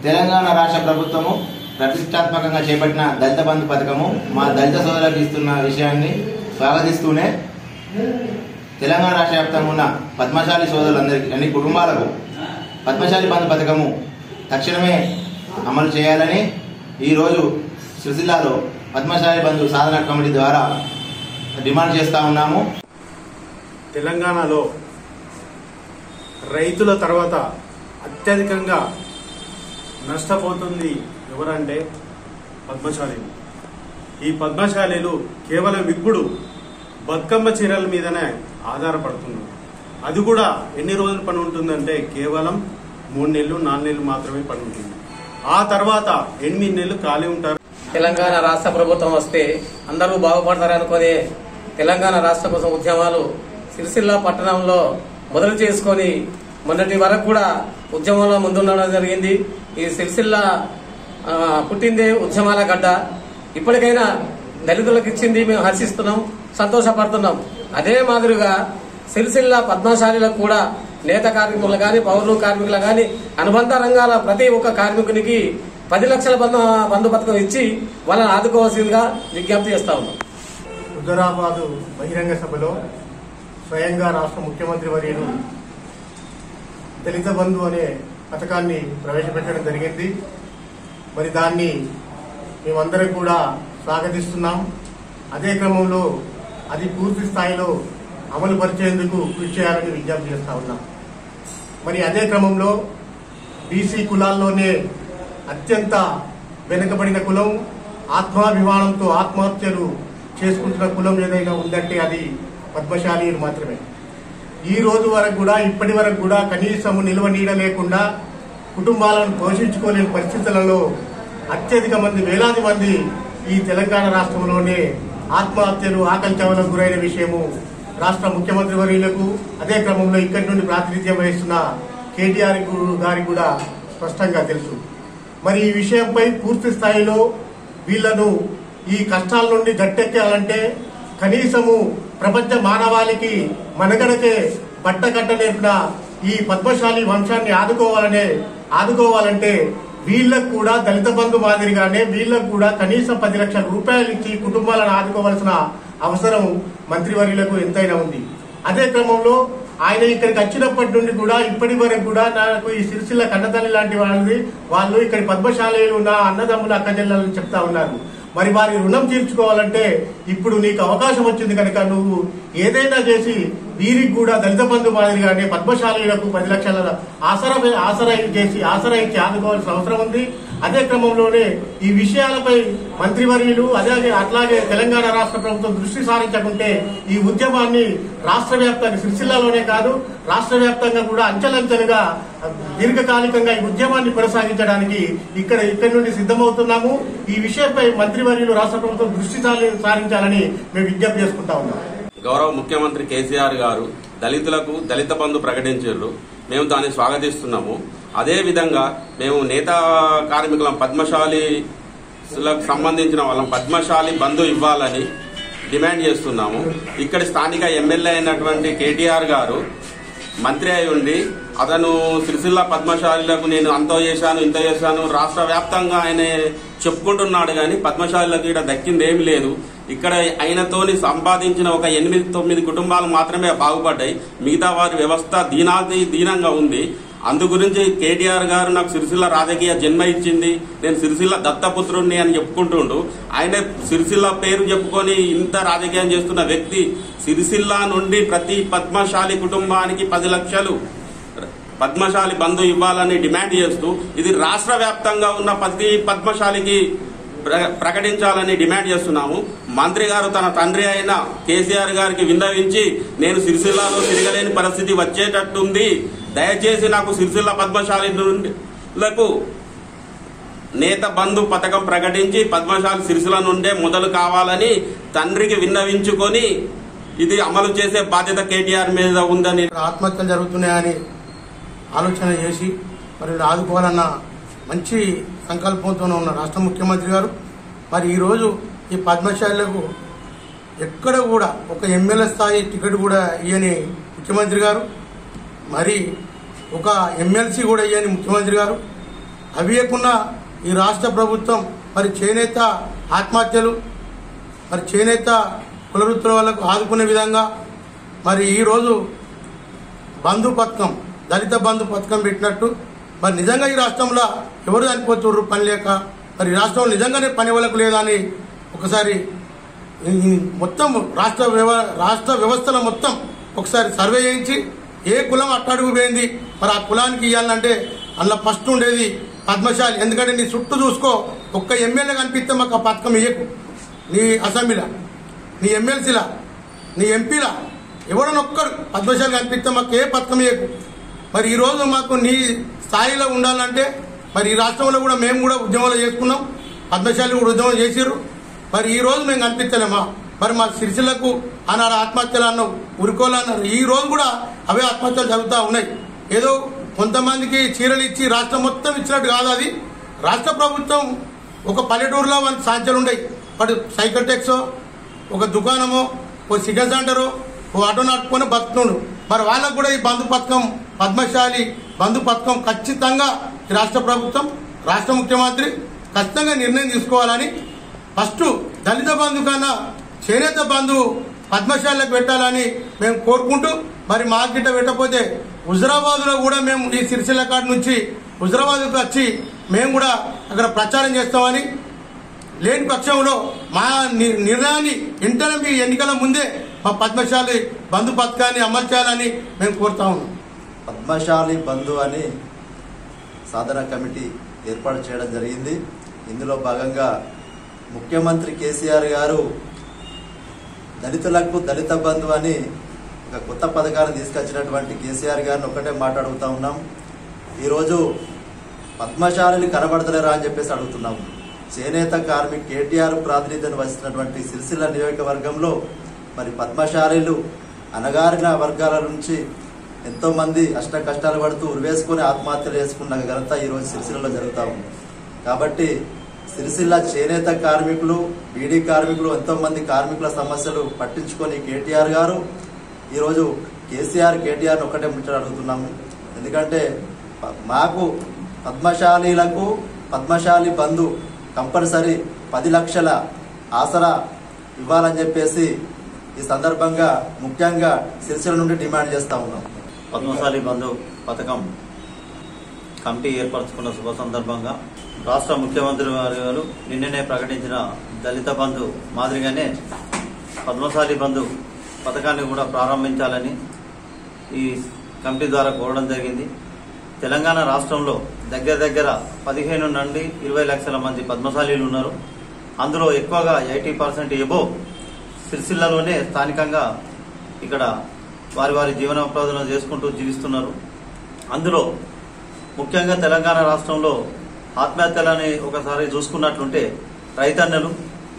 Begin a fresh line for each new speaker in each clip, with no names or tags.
తెలంగాణ రాష్ట్ర ప్రభుత్వము ప్రతిష్టాత్మకంగా చేపట్టిన దళిత బంధు పథకము మా దళిత సోదరులకు ఇస్తున్న విషయాన్ని స్వాగతిస్తూనే తెలంగాణ రాష్ట్ర వ్యాప్తంగా ఉన్న పద్మశాలి సోదరులందరికీ అన్ని కుటుంబాలకు పద్మశాలి బంధు పథకము తక్షణమే అమలు చేయాలని ఈరోజు సిరిసిల్లాలో పద్మశాలి బంధు సాధన కమిటీ ద్వారా డిమాండ్ చేస్తా ఉన్నాము
తెలంగాణలో రైతుల తర్వాత అత్యధికంగా నష్టపోతుంది ఎవరంటే పద్మశాలీలు ఈ పద్మశాలీలు కేవలం ఇప్పుడు బతుకమ్మ చీరల మీదనే ఆధారపడుతున్నారు అది కూడా ఎన్ని రోజులు పని ఉంటుందంటే కేవలం మూడు నెలలు నాలుగు నెలలు మాత్రమే పని ఉంటుంది ఆ తర్వాత ఎనిమిది నెలలు ఖాళీ ఉంటారు
తెలంగాణ రాష్ట్ర ప్రభుత్వం వస్తే అందరూ బాగుపడతారనుకునే తెలంగాణ రాష్ట్ర కోసం ఉద్యమాలు సిరిసిల్ల పట్టణంలో మొదలు చేసుకొని మొన్నటి వరకు కూడా ఉద్యమంలో ముందుండడం జరిగింది ఈ సిరిసిల్ల ఆ, పుట్టిందే ఉద్యమాల గడ్డ ఇప్పటికైనా దళితులకు ఇచ్చింది మేము హర్షిస్తున్నాం సంతోషపడుతున్నాం అదే మాదిరిగా సిరిసిల్ల పద్మశాలిలకు కూడా నేత కార్మికులు కానీ పౌరులు కార్మికులు కానీ అనుబంధ రంగాల ప్రతి ఒక్క కార్మికునికి పది లక్షల బంధు బంధు పథకం ఇచ్చి వాళ్ళని ఆదుకోవాల్సిందిగా విజ్ఞప్తి చేస్తా ఉన్నాం
హుజరాబాదు బహిరంగ సభలో స్వయంగా రాష్ట్ర ముఖ్యమంత్రి వర్యులు దళిత బంధు అనే పథకాన్ని ప్రవేశపెట్టడం జరిగింది మరి దాన్ని మేమందరం కూడా స్వాగతిస్తున్నాం అదే క్రమంలో అది పూర్తి స్థాయిలో అమలు పరిచేందుకు కృషి చేయాలని విజ్ఞప్తి చేస్తా ఉన్నాం మరి అదే క్రమంలో బీసీ కులాల్లోనే అత్యంత వెనుకబడిన కులం ఆత్మాభిమానంతో ఆత్మహత్యలు చేసుకుంటున్న కులం ఏదైనా ఉందంటే అది పద్మశాలీలు మాత్రమే ఈ రోజు వరకు కూడా ఇప్పటి వరకు కూడా కనీసం నిల్వ నీడ లేకుండా కుటుంబాలను పోషించుకోలేని పరిస్థితులలో అత్యధిక మంది వేలాది మంది ఈ తెలంగాణ రాష్ట్రంలోనే ఆత్మహత్యలు ఆకలి చావులకు గురైన విషయము రాష్ట్ర ముఖ్యమంత్రి వర్యులకు అదే క్రమంలో ఇక్కడి నుండి ప్రాతినిధ్యం వహిస్తున్న కేటీఆర్ గు- గారికి కూడా స్పష్టంగా తెలుసు మరి ఈ విషయంపై పూర్తి స్థాయిలో వీళ్లను ఈ కష్టాల నుండి గట్టెక్కాలంటే కనీసము ప్రపంచ మానవాళికి మనగడకే బట్ట కట్ట నేర్పిన ఈ పద్మశాలి వంశాన్ని ఆదుకోవాలనే ఆదుకోవాలంటే వీళ్ళకు కూడా దళిత బంధు మాదిరిగానే వీళ్ళకు కూడా కనీసం పది లక్షల రూపాయలు ఇచ్చి కుటుంబాలను ఆదుకోవాల్సిన అవసరం మంత్రివర్యులకు ఎంతైనా ఉంది అదే క్రమంలో ఆయన ఇక్కడికి వచ్చినప్పటి నుండి కూడా ఇప్పటి వరకు కూడా నాకు ఈ సిరిసిల్ల కన్నతల్లి లాంటి వాళ్ళది వాళ్ళు ఇక్కడ పద్మశాలీలు ఉన్న అన్నదమ్ముల అక్కజెల్లలని చెప్తా ఉన్నారు మరి వారి రుణం తీర్చుకోవాలంటే ఇప్పుడు నీకు అవకాశం వచ్చింది కనుక నువ్వు ఏదైనా చేసి వీరికి కూడా దళిత బంధు మాదిరిగానే పద్మశాలీలకు పది లక్షల ఆసరా ఆసరా చేసి ఆసరా ఇచ్చి ఆదుకోవాల్సిన అవసరం ఉంది అదే క్రమంలోనే ఈ విషయాలపై మంత్రివర్యులు అలాగే అట్లాగే తెలంగాణ రాష్ట్ర ప్రభుత్వం దృష్టి సారించకుంటే ఈ ఉద్యమాన్ని రాష్ట్ర వ్యాప్తంగా సిరిసిల్లాలోనే కాదు రాష్ట్ర వ్యాప్తంగా కూడా అంచెలంచెలుగా దీర్ఘకాలికంగా ఈ ఉద్యమాన్ని కొనసాగించడానికి ఇక్కడ ఇక్కడి నుండి సిద్ధమవుతున్నాము ఈ విషయంపై మంత్రివర్యులు రాష్ట్ర ప్రభుత్వం దృష్టి సారి- సారించాలని మేము విజ్ఞప్తి చేసుకుంటా ఉన్నాం
గౌరవ ముఖ్యమంత్రి కేసీఆర్ గారు దళితులకు దళిత బంధు ప్రకటించారు మేము దాన్ని స్వాగతిస్తున్నాము అదే విధంగా మేము నేత కార్మికుల పద్మశాలిలకు సంబంధించిన వాళ్ళం పద్మశాలి బంధు ఇవ్వాలని డిమాండ్ చేస్తున్నాము ఇక్కడ స్థానిక ఎమ్మెల్యే అయినటువంటి కేటీఆర్ గారు మంత్రి అయి ఉండి అతను సిరిసిల్ల పద్మశాలిలకు నేను అంత చేశాను ఇంత చేశాను రాష్ట్ర వ్యాప్తంగా ఆయన చెప్పుకుంటున్నాడు కానీ పద్మశాలిలకు ఇక్కడ దక్కింది ఏమి లేదు ఇక్కడ ఆయనతోని సంపాదించిన ఒక ఎనిమిది తొమ్మిది కుటుంబాలు మాత్రమే బాగుపడ్డాయి మిగతా వారి వ్యవస్థ దీనాది దీనంగా ఉంది అందు గురించి కేటీఆర్ గారు నాకు సిరిసిల్ల రాజకీయ జన్మ ఇచ్చింది నేను సిరిసిల్ల దత్తపుత్రుణ్ణి అని చెప్పుకుంటుండు ఆయన సిరిసిల్ల పేరు చెప్పుకొని ఇంత రాజకీయం చేస్తున్న వ్యక్తి సిరిసిల్ల నుండి ప్రతి పద్మశాలి కుటుంబానికి పది లక్షలు పద్మశాలి బంధు ఇవ్వాలని డిమాండ్ చేస్తూ ఇది రాష్ట్ర వ్యాప్తంగా ఉన్న ప్రతి పద్మశాలికి ప్ర- ప్రకటించాలని డిమాండ్ చేస్తున్నాము మంత్రి గారు తన తండ్రి అయిన కేసీఆర్ గారికి విన్నవించి నేను సిరిసిల్లాలో తిరగలేని పరిస్థితి వచ్చేటట్టుంది దయచేసి నాకు సిరిసిల్ల పద్మశాలి నుండి లకు నేత బంధు పథకం ప్రకటించి పద్మశాలి సిరిసిల్ల నుండే మొదలు కావాలని తండ్రికి విన్నవించుకొని ఇది అమలు చేసే బాధ్యత కేటీఆర్ మీద ఉందని
ఆత్మహత్యలు జరుగుతున్నాయని ఆలోచన చేసి మరి ఆదుకోవాలన్న మంచి సంకల్పంతో ఉన్న రాష్ట్ర ముఖ్యమంత్రి గారు మరి ఈరోజు ఈ పద్మశాలకు ఎక్కడ కూడా ఒక ఎమ్మెల్యే స్థాయి టికెట్ కూడా ఇయ్యని ముఖ్యమంత్రి గారు మరి ఒక ఎమ్మెల్సీ కూడా ఇయ్యని ముఖ్యమంత్రి గారు అవియకున్న ఈ రాష్ట్ర ప్రభుత్వం మరి చేనేత ఆత్మహత్యలు మరి చేనేత కులవృత్తుల వాళ్ళకు ఆదుకునే విధంగా మరి ఈరోజు బంధు పథకం దళిత బంధు పథకం పెట్టినట్టు మరి నిజంగా ఈ రాష్ట్రంలో ఎవరు చనిపోతుర్రు పని లేక మరి ఈ రాష్ట్రంలో నిజంగానే పని వాళ్ళకు లేదా అని ఒకసారి ఈ మొత్తం రాష్ట్ర వ్యవ రాష్ట్ర వ్యవస్థలో మొత్తం ఒకసారి సర్వే చేయించి ఏ కులం అట్టడుగు పోయింది మరి ఆ కులానికి ఇవ్వాలంటే అందులో ఫస్ట్ ఉండేది పద్మశాలి ఎందుకంటే నీ చుట్టూ చూసుకో ఒక్క ఎమ్మెల్యే కనిపిస్తే మాకు ఆ పథకం ఇయ్యకు నీ అసెంబ్లీలో నీ ఎమ్మెల్సీలా నీ ఎంపీలా ఎవడన్నా ఒక్కడు పద్మశాలి కనిపిస్తే మాకు ఏ పథకం ఇయ్యకు మరి ఈ రోజు మాకు నీ స్థాయిలో ఉండాలంటే మరి ఈ రాష్ట్రంలో కూడా మేము కూడా ఉద్యమాలు చేసుకున్నాం పద్మశాలి కూడా ఉద్యమం చేసిర్రు మరి ఈ రోజు మేము కనిపించలేమా మరి మా సిరిసిల్లకు ఆనాడు ఆత్మహత్యలు అన్నావు ఉరుకోలు అన్నారు ఈ రోజు కూడా అవే ఆత్మహత్యలు జరుగుతూ ఉన్నాయి ఏదో కొంతమందికి చీరలు ఇచ్చి రాష్ట్రం మొత్తం ఇచ్చినట్టు కాదు అది రాష్ట్ర ప్రభుత్వం ఒక పల్లెటూరులో మనకి సాధ్యాలు ఉన్నాయి వాడు సైకిల్ ట్యాక్సో ఒక దుకాణమో ఓ సిగన్ సెంటరు ఓ ఆటో నడుపుకొని బతుకుతుండు మరి వాళ్ళకు కూడా ఈ బంధు పథకం పద్మశాలి బంధు పథకం ఖచ్చితంగా ఈ రాష్ట్ర ప్రభుత్వం రాష్ట్ర ముఖ్యమంత్రి ఖచ్చితంగా నిర్ణయం తీసుకోవాలని ఫస్ట్ దళిత బంధు కన్నా చేనేత బంధు పద్మశాలకు పెట్టాలని మేము కోరుకుంటూ మరి మార్కెట్ పెట్టకపోతే హుజరాబాద్ లో కూడా మేము ఈ సిరిసిల్ల కాడ నుంచి హుజరాబాద్కు వచ్చి మేము కూడా అక్కడ ప్రచారం చేస్తామని లేని పక్షంలో మా ని- నిర్ణయాన్ని వెంటనే మీ ఎన్నికల ముందే మా పద్మశాలి బంధు పథకాన్ని అమలు చేయాలని మేము కోరుతా ఉన్నాం
పద్మశాలి బంధు అని సాధన కమిటీ ఏర్పాటు చేయడం జరిగింది ఇందులో భాగంగా ముఖ్యమంత్రి కేసీఆర్ గారు దళితులకు దళిత బంధు అని ఒక కొత్త పథకాన్ని తీసుకొచ్చినటువంటి కేసీఆర్ గారిని ఒకటే మాట్లాడుతూ ఉన్నాం ఈరోజు పద్మశాలిని కనబడతలేరా అని చెప్పేసి అడుగుతున్నాము చేనేత కార్మిక్ కేటీఆర్ ప్రాతినిధ్యం వహిస్తున్నటువంటి సిరిసిల్ల నియోజకవర్గంలో మరి పద్మశాలీలు అణగారిన వర్గాల నుంచి ఎంతో మంది అష్ట కష్టాలు పడుతూ ఉరివేసుకొని ఆత్మహత్యలు చేసుకున్న ఘనత ఈరోజు సిరిసిల్లలో జరుగుతూ ఉంది కాబట్టి సిరిసిల్ల చేనేత కార్మికులు బీడీ కార్మికులు ఎంతో మంది కార్మికుల సమస్యలు పట్టించుకొని కేటీఆర్ గారు ఈరోజు కేసీఆర్ కేటీఆర్ ఒకటే ముచ్చట అడుగుతున్నాము ఎందుకంటే ప- మాకు పద్మశాలీలకు పద్మశాలి బంధు కంపల్సరీ పది లక్షల ఆసరా ఇవ్వాలని చెప్పేసి ఈ సందర్భంగా ముఖ్యంగా సిరిసిల్ల నుండి డిమాండ్ చేస్తా ఉన్నాం
పద్మశాలి బంధు పథకం కమిటీ ఏర్పరచుకున్న శుభ సందర్భంగా రాష్ట్ర ముఖ్యమంత్రి వారి గారు నిన్ననే ప్రకటించిన దళిత బంధు మాదిరిగానే పద్మశాలి బంధు పథకాన్ని కూడా ప్రారంభించాలని ఈ కమిటీ ద్వారా కోరడం జరిగింది తెలంగాణ రాష్ట్రంలో దగ్గర దగ్గర పదిహేను నుండి ఇరవై లక్షల మంది పద్మశాలీలు ఉన్నారు అందులో ఎక్కువగా ఎయిటీ పర్సెంట్ ఎబో సిరిసిల్లలోనే స్థానికంగా ఇక్కడ వారి వారి జీవనోపాధులను చేసుకుంటూ జీవిస్తున్నారు అందులో ముఖ్యంగా తెలంగాణ రాష్ట్రంలో ఆత్మహత్యలని ఒకసారి చూసుకున్నట్లుంటే రైతన్నలు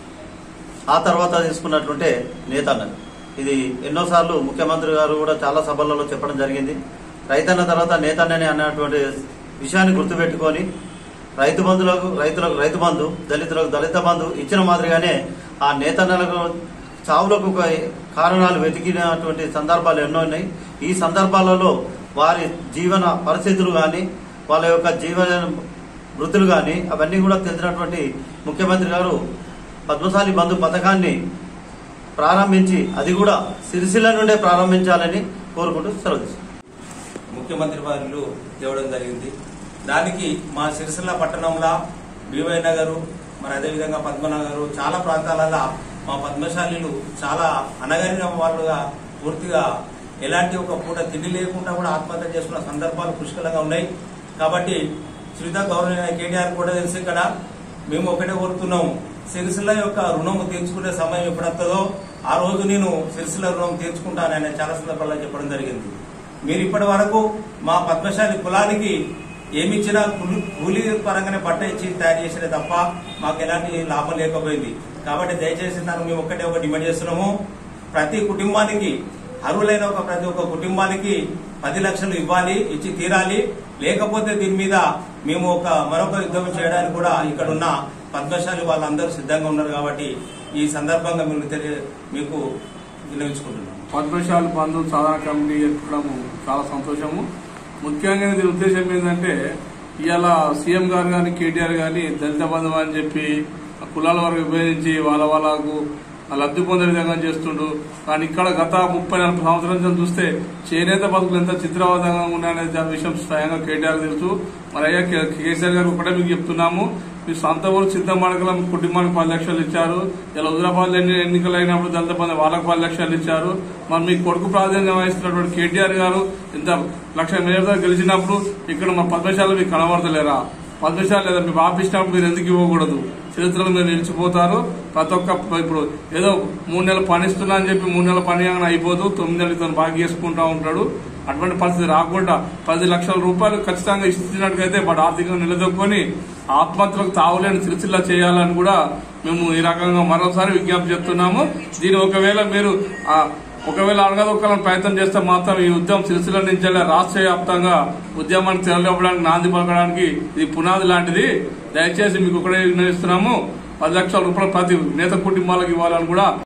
ఆ తర్వాత తీసుకున్నట్లుంటే నేతన్నలు ఇది ఎన్నోసార్లు ముఖ్యమంత్రి గారు కూడా చాలా సభలలో చెప్పడం జరిగింది రైతన్న తర్వాత నేతన్నని అన్నటువంటి విషయాన్ని గుర్తుపెట్టుకొని రైతు బంధులకు రైతులకు రైతు బంధు దళితులకు దళిత బంధు ఇచ్చిన మాదిరిగానే ఆ నేతన్నలకు చావులకు ఒక కారణాలు వెతికినటువంటి సందర్భాలు ఎన్నో ఉన్నాయి ఈ సందర్భాలలో వారి జీవన పరిస్థితులు కానీ వాళ్ళ యొక్క జీవన వృత్తులు కానీ అవన్నీ కూడా తెలిసినటువంటి ముఖ్యమంత్రి గారు పద్మశాలి బంధు పథకాన్ని ప్రారంభించి అది కూడా సిరిసిల్ల నుండే ప్రారంభించాలని కోరుకుంటూ సెలవు తీసుకుంటున్నాను.
ముఖ్యమంత్రి వారిలు తేవడం జరిగింది దానికి మా సిరిసిల్ల పట్టణంలో బీవై నగరు మరి అదేవిధంగా పద్మనగరు చాలా ప్రాంతాలలో మా పద్మశాలీలు చాలా అనగారిన వాళ్ళుగా పూర్తిగా ఎలాంటి ఒక పూట తిండి లేకుండా కూడా ఆత్మహత్య చేసుకున్న సందర్భాలు పుష్కలంగా ఉన్నాయి కాబట్టి శ్రీత గౌరవ కేటీఆర్ కూడా తెలిసి ఇక్కడ మేము ఒకటే కోరుతున్నాము సిరిసిల్ల యొక్క రుణం తీర్చుకునే సమయం ఎప్పుడొస్తుందో ఆ రోజు నేను సిరిసిల్ల రుణం తీర్చుకుంటానని చాలా సందర్భాల్లో చెప్పడం జరిగింది మీరు ఇప్పటి వరకు మా పద్మశాలి కులానికి ఏమిచ్చినా కూలి కూలీ పరంగానే బట్ట ఇచ్చి తయారు చేసినా తప్ప మాకు ఎలాంటి లాభం లేకపోయింది కాబట్టి దయచేసి దాన్ని మేము ఒక్కటే ఒక డిమాండ్ చేస్తున్నాము ప్రతి కుటుంబానికి అర్హులైన ఒక ప్రతి ఒక్క కుటుంబానికి పది లక్షలు ఇవ్వాలి ఇచ్చి తీరాలి లేకపోతే దీని మీద మేము ఒక మరొక యుద్ధం చేయడానికి కూడా ఇక్కడ ఉన్న పద్మశాలి వాళ్ళందరూ సిద్ధంగా ఉన్నారు కాబట్టి ఈ సందర్భంగా మేము తెలియ మీకు వినియోగించుకుంటున్నాం
పద్మశాలి బంధు సాధారణ కమిటీ ఏర్పడము చాలా సంతోషము ముఖ్యంగా దీని ఉద్దేశం ఏంటంటే ఇవాళ సీఎం గారు కానీ కేటీఆర్ కానీ దళిత బంధువు అని చెప్పి కులాల వరకు విభజించి వాళ్ళ వాళ్ళకు లబ్ధి పొందే విధంగా చేస్తుండు కానీ ఇక్కడ గత ముప్పై నలభై సంవత్సరాల నుంచి చూస్తే చేనేత బతుకులు ఎంత చిత్రవాదంగా ఉన్నాయనే దాని విషయం స్వయంగా కేటీఆర్ తెలుసు మరి అయ్యా కే- కేసీఆర్ గారు ఒకటే మీకు చెప్తున్నాము మీ సొంత ఊరు సిద్ధమడకల మీ కుటుంబానికి పది లక్షలు ఇచ్చారు ఇలా హుజరాబాద్ ఎన్ని ఎన్నికలు అయినప్పుడు దళిత బంధు వాళ్ళకి పది లక్షలు ఇచ్చారు మరి మీ కొడుకు ప్రాధాన్యం వహిస్తున్నటువంటి కేటీఆర్ గారు ఇంత లక్ష మేరతో గెలిచినప్పుడు ఇక్కడ మా పద్మశాల మీకు కనబడతలేరా పద్మశాల లేదా మీ బాబు ఇచ్చినప్పుడు మీరు ఎందుకు ఇవ్వకూడదు చరిత్రలో మీరు నిలిచిపోతారు ప్రతి ఒక్క ఇప్పుడు ఏదో మూడు నెలలు పని ఇస్తున్నా అని చెప్పి మూడు నెలల పని ఏమైనా అయిపోతూ తొమ్మిది నెలలు ఇతను బాగా చేసుకుంటా ఉంటాడు అటువంటి పరిస్థితి రాకుండా పది లక్షల రూపాయలు ఖచ్చితంగా ఇచ్చినట్టుగైతే వాడు ఆర్థికంగా నిలదొక్కుని ఆత్మహత్యలకు తావులేని సిరిసిల్ల చేయాలని కూడా మేము ఈ రకంగా మరోసారి విజ్ఞప్తి చేస్తున్నాము దీని ఒకవేళ మీరు ఆ ఒకవేళ అడగదొక్కాలని ప్రయత్నం చేస్తే మాత్రం ఈ ఉద్యమం సిరిసిల్ల నుంచి రాష్ట్ర వ్యాప్తంగా ఉద్యమాన్ని తెరలేపడానికి నాంది పలకడానికి ఇది పునాది లాంటిది దయచేసి మీకు ఒకటే నిర్ణయిస్తున్నాము పది లక్షల రూపాయలు ప్రతి నేత కుటుంబాలకు ఇవ్వాలని కూడా